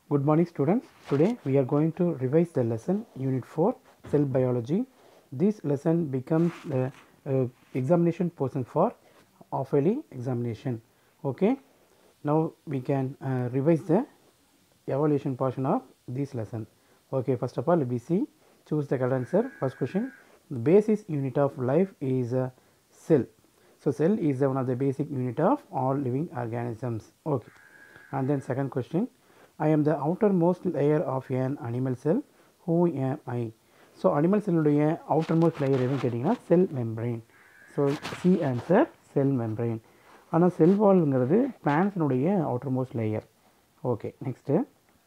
Good morning students. Today we are going to revise the lesson unit 4 cell biology. This lesson becomes the uh, examination portion for half-yearly examination. Okay. Now we can uh, revise the evaluation portion of this lesson. Okay. First of all we see choose the correct answer. First question the basis unit of life is a cell. So cell is the one of the basic unit of all living organisms. Okay. And then second question I am the outermost layer of an animal cell. Who am I? So animal செல்லுடைய outermost layer எதுன்னு கேட்டிங்கன்னா cell membrane so C answer cell membrane ஆனால் cell வால்ங்கிறது பிளான்ஸினுடைய outermost layer okay next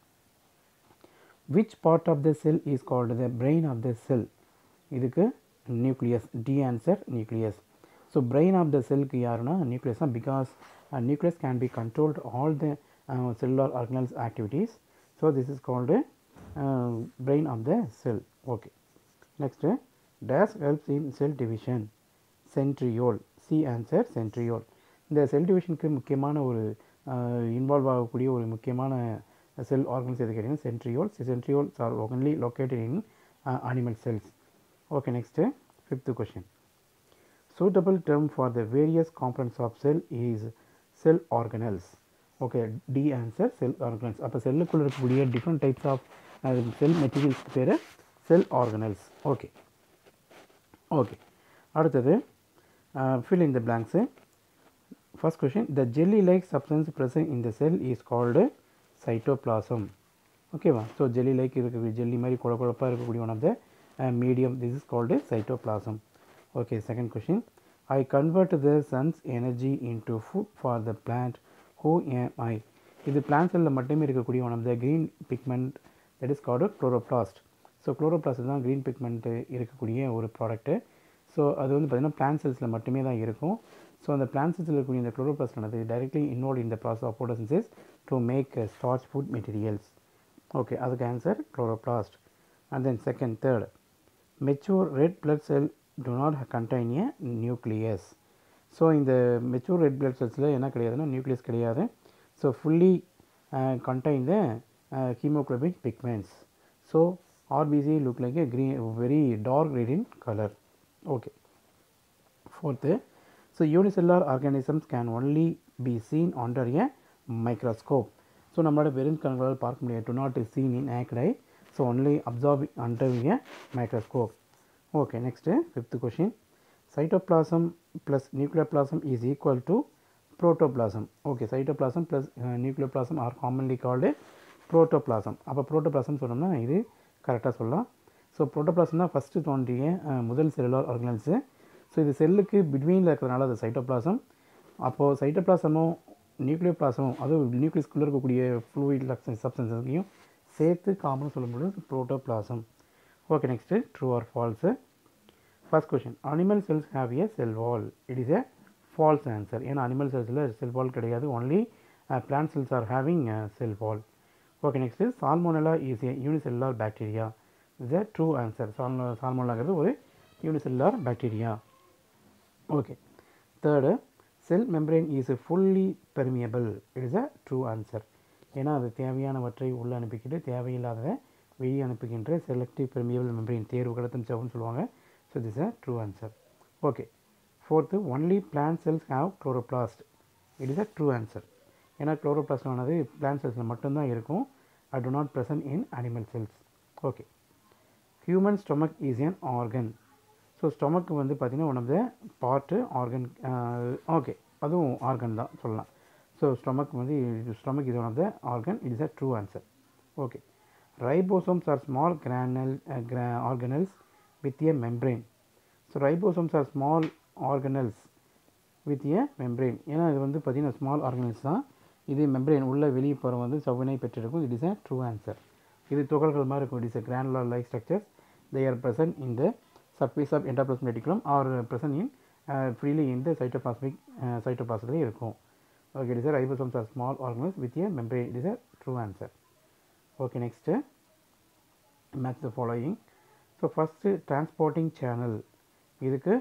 which part of the cell is called the brain of the cell இதுக்கு nucleus D answer nucleus so brain of the செல்க்கு யாருன்னா nucleus தான் because nucleus can be controlled all the cellular organelles activities. So, this is called a uh, brain of the cell. Okay. Next, uh, dash helps in cell division. Centriole. C answer centriole. இந்த செல் டிவிஷனுக்கு முக்கியமான ஒரு involve ஆகக்கூடிய ஒரு முக்கியமான செல் organs எது கேட்டிங்கன்னா centriole centrioles are only located in animal cells okay next fifth question suitable term for the various components of cell is cell organelles okay D answer cell organelles அப்போ செல்லுக்குள்ளே இருக்கக்கூடிய டிஃப்ரெண்ட் டைப்ஸ் ஆஃப் செல் மெட்டீரியல்ஸ்க்கு பேர் cell organelles okay okay அடுத்தது fill in the blanks first question the jelly like substance present in the cell is called cytoplasm ஓகேவா so jelly like இருக்கக்கூடிய jelly மாதிரி குழ குழப்பாக இருக்கக்கூடிய one of the medium this is called cytoplasm okay second question I convert the sun's energy into food for the plant who am I இது plant செல்லில் மட்டுமே இருக்கக்கூடிய one of the green pigment that is called chloroplast so chloroplast தான் green pigment இருக்கக்கூடிய ஒரு product so அது வந்து பார்த்திங்கன்னா பிளான்ட் செல்ஸில் மட்டுமே தான் இருக்கும் ஸோ அந்த பிளான்ட் செல்ஸில் இருக்கக்கூடிய இந்த குளோரோப்ளாஸ்டானது டைரெக்ட்லி இன்வால்வ் இந்த process of photosynthesis to make starch food materials okay அதுக்கு answer chloroplast and then second third mature red blood cell do not contain a nucleus so இந்த மெச்சூர் ரெட் பிளட் செல்ஸில் என்ன கிடையாதுன்னா நியூக்ளியஸ் கிடையாது so fully contain the haemoglobin pigments so RBC look like a green very dark red in colour okay fourth so unicellular organisms can only be seen ஆண்டர் ஏ microscope so நம்மளோட வெறும் கண்களால் பார்க்க முடியாது டு நாட் சீன் இன் ஆக்டை so only absorb under a microscope okay next fifth question cytoplasm plus nucleoplasm is equal to protoplasm okay cytoplasm plus uh, nucleoplasm are commonly called a protoplasm அப்போ protoplasm சொன்னோம்னா இது கரெக்டாக சொல்லலாம் so protoplasm தான் first தோன்றிய முதல் cellular ஆர்கனல்ஸு so இது செல்லுக்கு பிட்வீனில் இருக்கிறதுனால அது சைட்டோபிளாசம் அப்போது சைட்டோபிளாசமும் நியூக்ளியோபிளாசமும் அதுவும் நியூக்ளியஸ்குள்ளே இருக்கக்கூடிய ஃப்ளூயிட் சப்ஸ்டன்ஸையும் சேர்த்து காமன் சொல்லும்போது protoplasm okay next true or false first question animal cells have a cell wall it is a false answer ஏன்னா அனிமல் செல்ஸில் செல் வால் கிடையாது only plant cells are having cell wall okay next salmonella is a unicellular bacteria is a true answer சால்மோ சால்மோனாங்கிறது ஒரு unicellular bacteria okay third cell membrane is fully permeable it is a true answer ஏன்னா அது தேவையானவற்றை உள்ளே அனுப்பிக்கிட்டு தேவையில்லாததை வெளியே அனுப்புகின்ற selective permeable membrane தேர்வு கடத்தும் செவன்னு சொல்லுவாங்க So, this is a true answer. Okay. Fourth, only plant cells have chloroplast. It is a true answer. ஏன்னா chloroplast ஆனது plant cells மட்டும்தான் இருக்கும் I do not present in animal cells. Okay. Human stomach is an organ. So stomach வந்து பார்த்திங்கன்னா one of the part organ okay அதுவும் organ தான் சொல்லலாம் so stomach வந்து ஸ்டொமக் இது one of the organ it is a true answer okay ribosomes are small granule organelles with a membrane. So, ribosomes are small organelles with a membrane. ஏன்னா இது வந்து பார்த்திங்கன்னா small organelles தான் இது membrane உள்ள வெளியே போகிற வந்து சவ்வினை பெற்றிருக்கும் it is a true answer இது துகள்கள் மாதிரி இருக்கும் it is a granular like structures they are present in the surface of endoplasmic reticulum or present in uh, freely in the cytoplasmic uh, cytoplasm இருக்கும் okay it is a ribosomes are small organelles with a membrane it is a true answer okay next match the following so first transporting channel இதுக்கு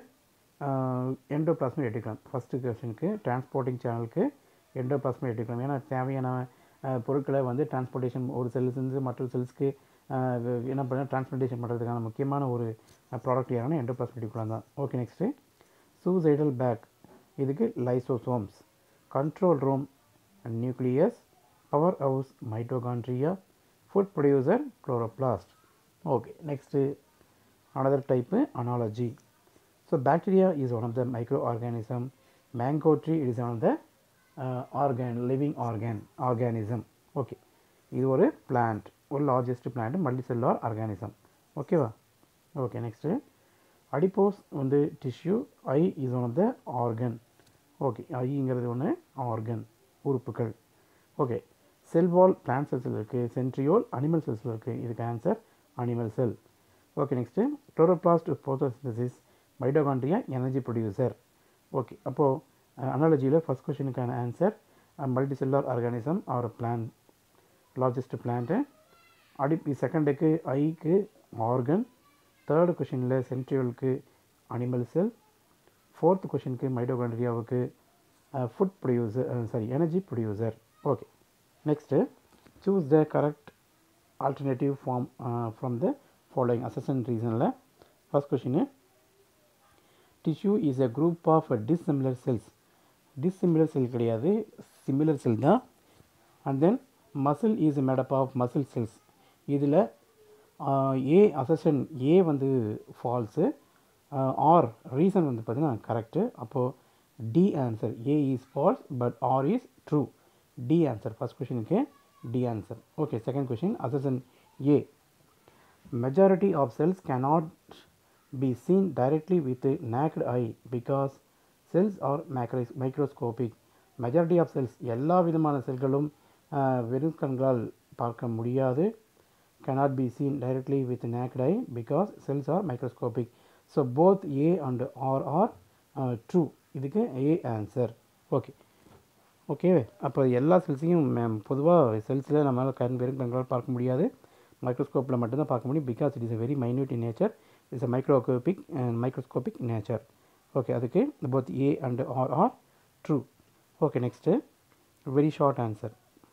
endoplasmic reticulum first கொஸ்டினுக்கு transporting சேனலுக்கு endoplasmic reticulum ஏன்னா தேவையான அஹ், பொருட்களை வந்து transportation ஒரு செல்ஸ்லேருந்து மற்றொரு செல்ஸ்க்கு என்ன பண்ண டிரான்ஸ்போர்ட்டேஷன் பண்ணுறதுக்கான முக்கியமான ஒரு ப்ராடக்ட் யாருன்னா எண்டோபிளாஸ்மெட்டிக் தான் ஓகே நெக்ஸ்ட்டு சூசைடல் பேக் இதுக்கு lysosomes control room nucleus power house mitochondria food producer chloroplast okay next another type analogy so bacteria is one of the microorganism mango tree it is one of the uh, organ living organ organism okay இது ஒரு plant ஒரு largest plant multicellular organism ஓகேவா okay next adipose வந்து tissue I is one of the organ okay ஐங்கிறது ஒன்று organ உறுப்புகள் okay செல் வால் plant செல்ஸில் இருக்குது centriole animal செல்ஸில் இருக்குது இதுக்கு answer animal cell okay next chloroplast photosynthesis mitochondria energy producer okay அப்போது அனாலஜியில் ஃபஸ்ட் கொஷனுக்கான answer multicellular organism or plan largest plant அடி செகண்டுக்கு ஐக்கு ஆர்கன் தேர்டு கொஷினில் சென்ட்ரியோலுக்கு அனிமல் செல் ஃபோர்த் கொஷினுக்கு மைட்டோகாண்ட்ரியாவுக்கு food producer sorry energy producer okay next choose the correct alternative form from the following assertion ரீசனில் first question tissue is a group of dissimilar cells dissimilar cell கிடையாது similar cell தான் and then muscle is made up of muscle cells இதில் A அசஷன் ஏ வந்து falls R reason வந்து பார்த்தீங்கன்னா correct அப்போது D answer A is false but R is true D answer first கொஷினுக்கு D answer okay second question assertion A majority of cells cannot be seen directly with the naked eye because cells are macros- microscopic majority of cells எல்லா விதமான செல்களும் வெறும் கண்களால் பார்க்க முடியாது cannot be seen directly with the naked eye because cells are microscopic so both A and R are uh, true இதுக்கு A answer okay okay அப்போ எல்லா செல்ஸையும் பொதுவாக செல்ஸில் நம்மளால் கண் வெறும் கண்களால் பார்க்க முடியாது மைக்ரோஸ்கோப்பில் மட்டும்தான் பார்க்க முடியும் because it is a very minute in nature it's a microscopic microscopic nature okay அதுக்கு both A and R are true okay next very short answer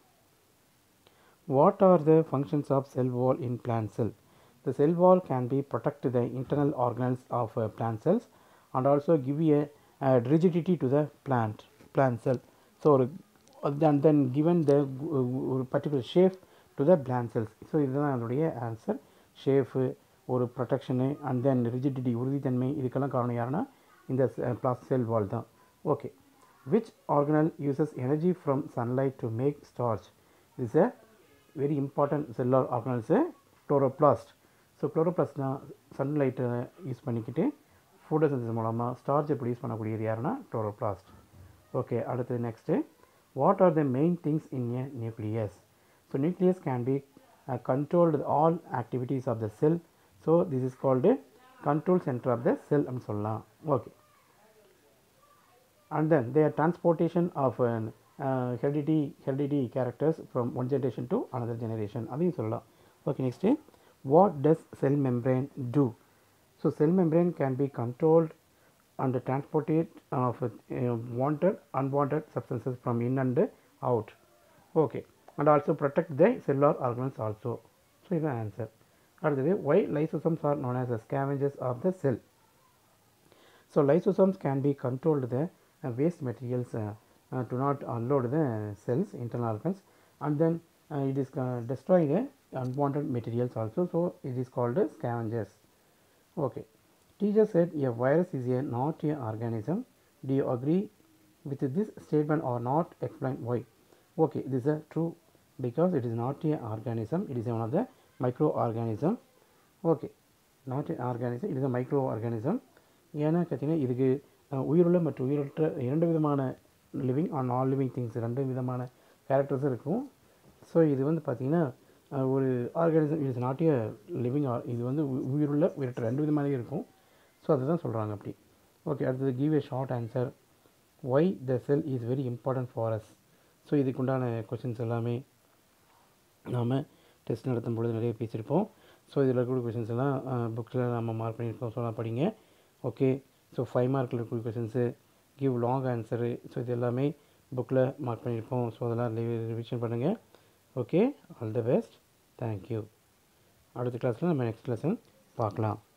What are the functions of cell wall in plant cell? The cell wall can be protect the internal organelles of uh, plant cells and also give a, uh, rigidity to the plant plant cell. So ஒரு then then given the uh, ஒரு particular shape to the plant cells. So இதுதான் அதனுடைய answer shape ஒரு protection and then rigidity உறுதித்தன்மை இதுக்கெல்லாம் காரணம் யாருன்னா இந்த பிளாஸ் செல் வால் தான் okay which organelle uses energy from sunlight to make starch is a very important cellular organelles chloroplast so chloroplast தான் சன்லைட்டை யூஸ் பண்ணிக்கிட்டு ஃபோட்டோசிந்தசிஸ் மூலமாக ஸ்டார்ச்சை ப்ரொடியூஸ் பண்ணக்கூடியது யாருன்னா குளோரோபிளாஸ்ட் ஓகே அடுத்து next what are the main things in a nucleus so nucleus can be controlled all activities of the cell so this is called control centre of the cell அப்படின்னு சொல்லலாம் okay and then their transportation of an uh, heredity heredity characters from one generation to another generation அதையும் சொல்லலாம் okay next what does cell membrane do so cell membrane can be controlled and transported of uh, wanted unwanted substances from in and out okay and also protect the cellular organelles also so இதுதான் answer அடுத்தது why lysosomes are known as the scavengers of the cell so lysosomes can be controlled the uh, waste materials uh, uh, to not unload the cells internal organs and then uh, it is uh, destroy the unwanted materials also so it is called as scavengers okay teacher said a virus is a not a organism do you agree with this statement or not explain why okay this is a true because it is not a organism it is one of the microorganism okay not an organism it is a microorganism ஏன்னா பார்த்தீங்கன்னா இதுக்கு அஹ், உயிருள்ள மற்றும் உயிரற்ற இரண்டு விதமான living on all living things ரெண்டு விதமான கேரக்டர்ஸ் இருக்கும் ஸோ இது வந்து பார்த்தீங்கன்னா அஹ், ஒரு organism it's not a living இது வந்து உ- உயிருள்ள உயிரற்ற ரெண்டு விதமாகவே இருக்கும் ஸோ அதுதான் சொல்கிறாங்க அப்படி ஓகே அடுத்தது give a short answer why the cell is very important for us so இதுக்குண்டான கொஷின்ஸ் எல்லாமே நாம் டெஸ்ட் நடத்தும் பொழுது நிறைய பேசியிருப்போம் ஸோ இதில் இருக்கக்கூடிய கொஷின்ஸ் எல்லாம் புக்கில் நம்ம மார்க் பண்ணியிருப்போம் ஸோ நான் படிங்க ஓகே ஸோ ஃபைவ் மார்க்கில் இருக்கக்கூடிய questions give long answer so இது எல்லாமே புக்கில் மார்க் பண்ணியிருப்போம் ஸோ அதெல்லாம் ரிவிஷன் பண்ணுங்கள் okay all the best thank you அடுத்த கிளாஸில் நம்ம நெக்ஸ்ட் லெசன் பார்க்கலாம்